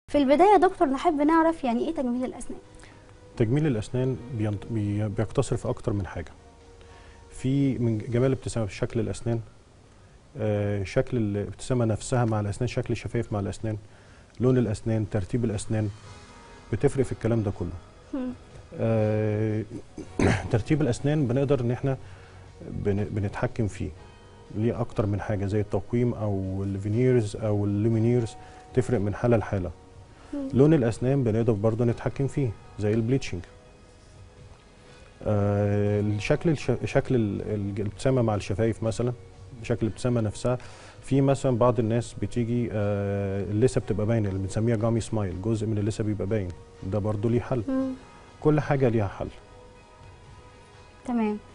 في البدايه يا دكتور نحب نعرف يعني ايه تجميل الاسنان تجميل الاسنان بينط... بي... بيقتصر في اكتر من حاجه في من جمال الابتسامه في شكل الاسنان آه شكل الابتسامه نفسها مع الاسنان شكل الشفايف مع الاسنان لون الاسنان ترتيب الاسنان بتفرق في الكلام ده كله مم. آه ترتيب الاسنان بنقدر ان احنا بن... بنتحكم فيه ليه اكتر من حاجه زي التقويم او الفينيرز او اللومينيرز تفرق من حاله لحاله مم. لون الاسنان بنقدر برضه نتحكم فيه زي البليتشنج آه الشكل الش... شكل ال- ال- الابتسامه مع الشفايف مثلا شكل الابتسامه نفسها في مثلا بعض الناس بتيجي آه اللثه بتبقى باينه اللي بنسميها جامي سمايل جزء من اللثه بيبقى باين ده برضه ليه حل مم. كل حاجه ليها حل تمام